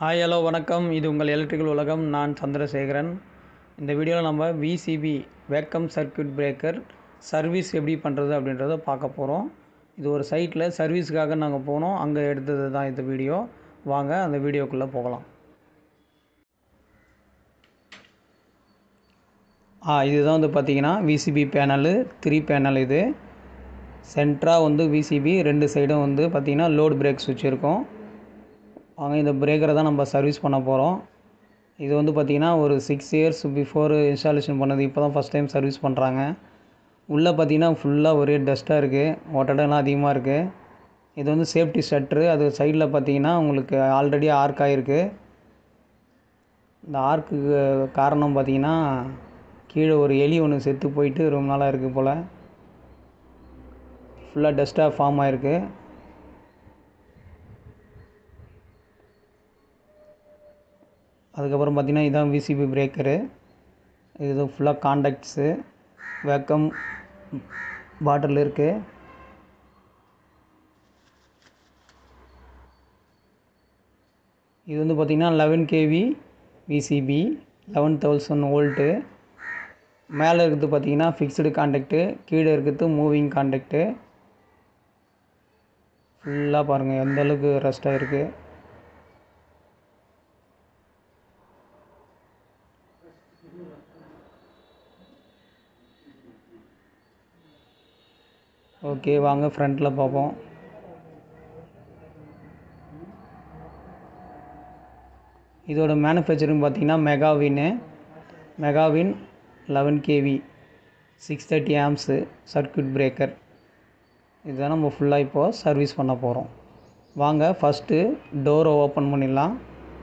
hi hello வணக்கம் இது உங்கள் எலக்ட்ரிக்கல் உலகம் நான் சந்திரசேகரன் இந்த வீடியோவில் நம்ம VCB vacuum circuit breaker service எப்படி பண்ணுறது அப்படின்றத பார்க்க போகிறோம் இது ஒரு சைட்டில் சர்வீஸுக்காக நாங்கள் போனோம் அங்கே எடுத்தது தான் இந்த வீடியோ வாங்க அந்த வீடியோக்குள்ளே போகலாம் ஆ இதுதான் வந்து பார்த்தீங்கன்னா விசிபி பேனலு த்ரீ பேனல் இது சென்ட்ராக வந்து விசிபி ரெண்டு சைடும் வந்து பார்த்திங்கன்னா லோட் பிரேக் சுவிட்ச் இருக்கும் வாங்க இந்த பிரேக்கரை தான் நம்ம சர்வீஸ் பண்ண போகிறோம் இது வந்து பார்த்திங்கன்னா ஒரு சிக்ஸ் இயர்ஸ் பிஃபோர் இன்ஸ்டாலேஷன் பண்ணது இப்போ தான் ஃபஸ்ட் டைம் சர்வீஸ் பண்ணுறாங்க உள்ளே பார்த்தீங்கன்னா ஃபுல்லாக ஒரே டஸ்ட்டாக இருக்குது ஓட்டடெல்லாம் அதிகமாக இருக்குது இது வந்து சேஃப்டி ஷட்ரு அது சைடில் பார்த்தீங்கன்னா உங்களுக்கு ஆல்ரெடி ஆர்க் ஆகிருக்கு இந்த ஆர்க்குக்கு காரணம் பார்த்தீங்கன்னா கீழே ஒரு எலி ஒன்று செத்து போயிட்டு ரொம்ப நாளாக இருக்குது போல் ஃபுல்லாக டஸ்ட்டாக ஃபார்ம் ஆகிருக்கு அதுக்கப்புறம் பார்த்திங்கன்னா இதான் விசிபி பிரேக்கரு இது ஃபுல்லாக காண்டாக்ட்ஸு வேக்கம் பாட்டில் இருக்குது இது வந்து பார்த்திங்கன்னா eleven KV VCB eleven thousand volt மேலே இருக்கிறது பார்த்திங்கன்னா ஃபிக்ஸ்டு காண்டாக்டு கீழே இருக்கிறது மூவிங் காண்டாக்டு ஃபுல்லாக பாருங்கள் எந்த அளவுக்கு ரெஸ்ட்டாக இருக்குது ஓகே வாங்க ஃப்ரண்ட்டில் பார்ப்போம் இதோட மேனுஃபேக்சரிங் பார்த்தீங்கன்னா மெகாவின்னு Megawin eleven KV six thirty amps circuit breaker இதுதான் நம்ம ஃபுல்லாக இப்போது சர்வீஸ் பண்ண போகிறோம் வாங்க ஃபஸ்ட்டு டோரை ஓப்பன் பண்ணிடலாம்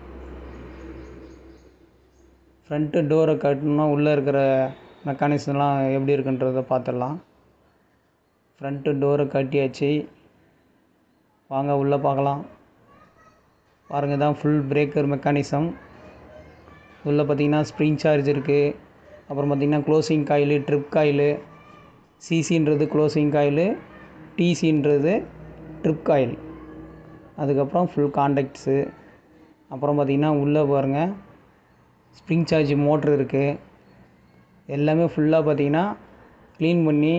ஃப்ரண்ட்டு டோரை கட்டணும்னா உள்ளே இருக்கிற மெக்கானிசம்லாம் எப்படி இருக்குன்றதை பார்த்துடலாம் ஃப்ரண்ட்டு டோரை கட்டியாச்சு வாங்க உள்ளே பார்க்கலாம் பாருங்கள் தான் ஃபுல் பிரேக்கர் மெக்கானிசம் உள்ளே பார்த்தீங்கன்னா ஸ்ப்ரிங் சார்ஜ் இருக்குது அப்புறம் பார்த்திங்கன்னா க்ளோசிங் காயிலு ட்ரிப் காயிலு சிசின்றது க்ளோசிங் காயிலு டிசின்றது ட்ரிப் காயில் அதுக்கப்புறம் ஃபுல் காண்டாக்ட்ஸு அப்புறம் பார்த்திங்கன்னா உள்ளே பாருங்கள் ஸ்ப்ரிங் சார்ஜ் மோட்ரு இருக்குது எல்லாமே ஃபுல்லாக பார்த்திங்கன்னா க்ளீன் பண்ணி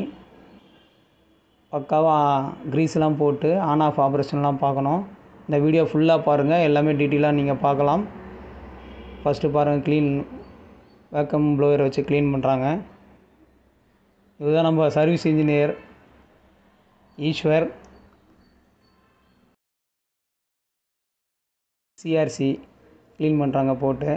பக்காவாக க்ரீஸ்லாம் போட்டு ஆன் ஆஃப் ஆப்ரேஷன்லாம் பார்க்கணும் இந்த வீடியோ ஃபுல்லாக பாருங்கள் எல்லாமே டீட்டெயிலாக நீங்கள் பார்க்கலாம் ஃபஸ்ட்டு பாருங்கள் க்ளீன் வேக்கம் ப்ளோயரை வச்சு க்ளீன் பண்ணுறாங்க இதுதான் நம்ம service engineer Eshwar CRC clean பண்ணுறாங்க போட்டு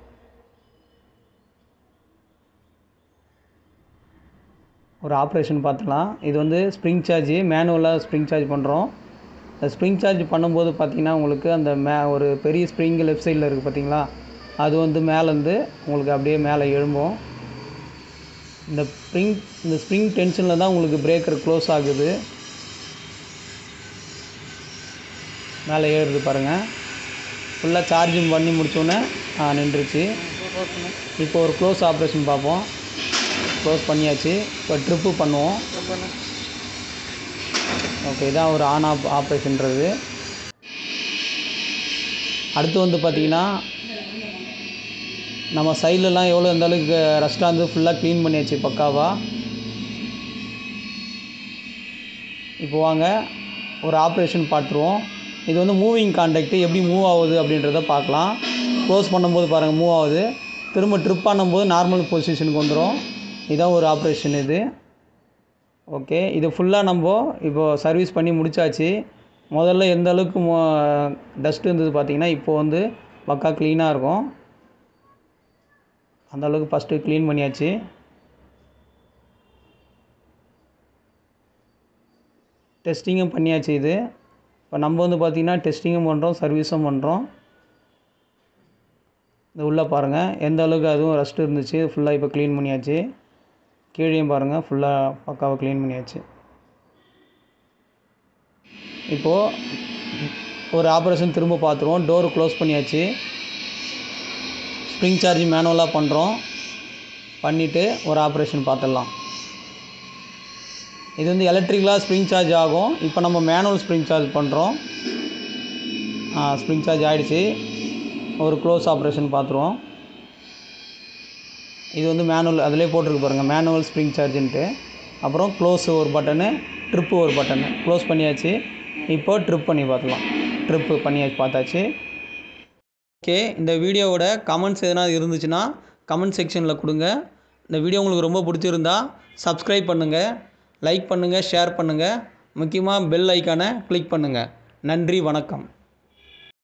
ஒரு ஆப்ரேஷன் பார்த்துக்கலாம் இது வந்து ஸ்ப்ரிங் சார்ஜ் மேனுவலாக ஸ்ப்ரிங் சார்ஜ் பண்ணுறோம் இந்த ஸ்ப்ரிங் சார்ஜ் பண்ணும்போது பார்த்திங்கன்னா உங்களுக்கு அந்த மே ஒரு பெரிய ஸ்ப்ரிங் லெஃப்ட் சைடில் இருக்குது பார்த்தீங்களா அது வந்து மேலேருந்து உங்களுக்கு அப்படியே மேலே எழும்பும் இந்த ஸ்ப்ரிங் இந்த ஸ்ப்ரிங் டென்ஷனில் தான் உங்களுக்கு பிரேக்கர் க்ளோஸ் ஆகுது மேலே ஏறுது பாருங்கள் ஃபுல்லாக சார்ஜிங் பண்ணி முடித்தோடனே நின்றுச்சு இப்போ ஒரு க்ளோஸ் ஆப்ரேஷன் பார்ப்போம் க்ளோஸ் பண்ணியாச்சு இப்போ ட்ரிப்பு பண்ணுவோம் ஓகே இதான் ஒரு ஆன் ஆப் ஆப்ரேஷன்றது அடுத்து வந்து பார்த்திங்கன்னா நம்ம சைட்லலாம் எவ்வளோ எந்த அளவுக்கு ரெஸ்ட்டாக இருந்து ஃபுல்லாக க்ளீன் பண்ணியாச்சு பக்காவாக இப்போ வாங்க ஒரு ஆப்ரேஷன் பார்த்துருவோம் இது வந்து மூவிங் கான்டாக்ட்டு எப்படி மூவ் ஆகுது அப்படின்றத பார்க்கலாம் க்ளோஸ் பண்ணும்போது பாருங்கள் மூவ் ஆகுது திரும்ப ட்ரிப் பண்ணும்போது நார்மல் பொசிஷனுக்கு வந்துடும் இதான் ஒரு ஆப்ரேஷன் இது ஓகே இது ஃபுல்லாக நம்ம இப்போது சர்வீஸ் பண்ணி முடித்தாச்சு முதல்ல எந்த அளவுக்கு டஸ்ட் இருந்தது பார்த்திங்கன்னா இப்போது வந்து பக்கா க்ளீனாக இருக்கும் அந்த அளவுக்கு ஃபஸ்ட்டு க்ளீன் பண்ணியாச்சு டெஸ்டிங்கும் பண்ணியாச்சு இது இப்போ நம்ம வந்து பார்த்திங்கன்னா டெஸ்டிங்கும் பண்ணுறோம் சர்வீஸும் பண்ணுறோம் இது உள்ளே பாருங்கள் எந்த அளவுக்கு அதுவும் ரெஸ்ட் இருந்துச்சு ஃபுல்லாக இப்போ க்ளீன் பண்ணியாச்சு கீழேயும் பாருங்கள் ஃபுல்லாக பக்காவாக க்ளீன் பண்ணியாச்சு இப்போது ஒரு ஆப்ரேஷன் திரும்ப பார்த்துருவோம் டோர் க்ளோஸ் பண்ணியாச்சு ஸ்ப்ரிங் சார்ஜ் மேனுவலாக பண்ணுறோம் பண்ணிவிட்டு ஒரு ஆப்ரேஷன் பார்த்துடலாம் இது வந்து எலக்ட்ரிக்கலாக ஸ்ப்ரிங் சார்ஜ் ஆகும் இப்போ நம்ம மேனுவல் ஸ்ப்ரிங் சார்ஜ் பண்ணுறோம் ஸ்ப்ரிங் சார்ஜ் ஆகிடுச்சு ஒரு க்ளோஸ் ஆப்ரேஷன் பார்த்துருவோம் இது வந்து மேனுவல் அதிலே போட்டிருக்கு பாருங்கள் மேனுவல் ஸ்ப்ரிங் சார்ஜுன்ட்டு அப்புறம் க்ளோஸ் ஒரு பட்டனு ட்ரிப்பு ஒரு பட்டனு க்ளோஸ் பண்ணியாச்சு இப்போ ட்ரிப் பண்ணி பார்த்துலாம் ட்ரிப்பு பண்ணியாச்சு பார்த்தாச்சு ஓகே இந்த வீடியோவோட கமெண்ட்ஸ் எதனா இருந்துச்சுன்னா கமெண்ட் செக்ஷனில் கொடுங்க இந்த வீடியோ உங்களுக்கு ரொம்ப பிடிச்சிருந்தா சப்ஸ்கிரைப் பண்ணுங்கள் லைக் பண்ணுங்கள் ஷேர் பண்ணுங்கள் முக்கியமாக பெல் ஐக்கானை கிளிக் பண்ணுங்கள் நன்றி வணக்கம்